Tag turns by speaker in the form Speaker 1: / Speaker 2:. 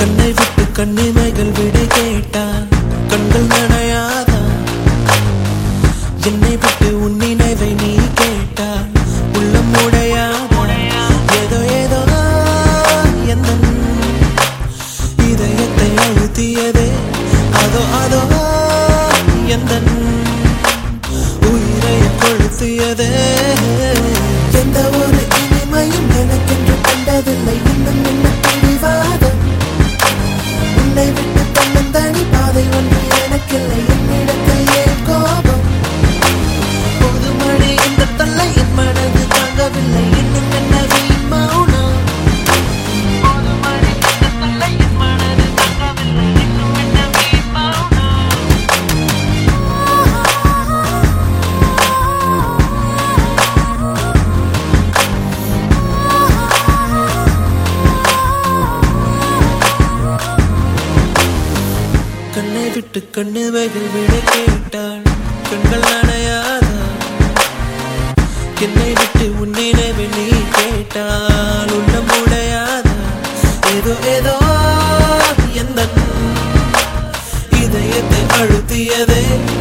Speaker 1: கண்ணை விட்டு கண்ணிமைகள் விடை கேட்டான் கண்கள் நனையாதா என்னை விட்டு உன் நினைவை நீ கேட்டால் உள்ளம் உடையாதா ஏதோ ஏதோ எந்த இதயத்தை அழுத்தியதே அதோ அதோ எந்த உயிரை கொளுத்தியதே எந்த ஒரு இனிமையும் எனக்கென்று கண்டதில்லை இன்னும் என்ன பிடிவாதம் உன்னை விட்டு தன்னந்தனி பாதை ஒன்று எனக்கில்லை என்னிடத்தில் ஏன் கோபம் பொதுமழை இந்த தொல்லை என் மனது தாங்கவில்லை இன்னும் என்ன வீண் மௌனம் பொதுமழை இந்த தொல்லை என் மனது தாங்கவில்லை இன்னும் என்ன வீண் மௌனம் கண்ணை விட்டு கண்ணு வெயில் விட கேட்டாள் கண்கள் நனையாதா என்னை விட்டு உன் நினைவு நீ கேட்டால் உள்ளம் உடையாதா ஏதோ ஏதோ எந்த இதயத்தை அழுத்தியதே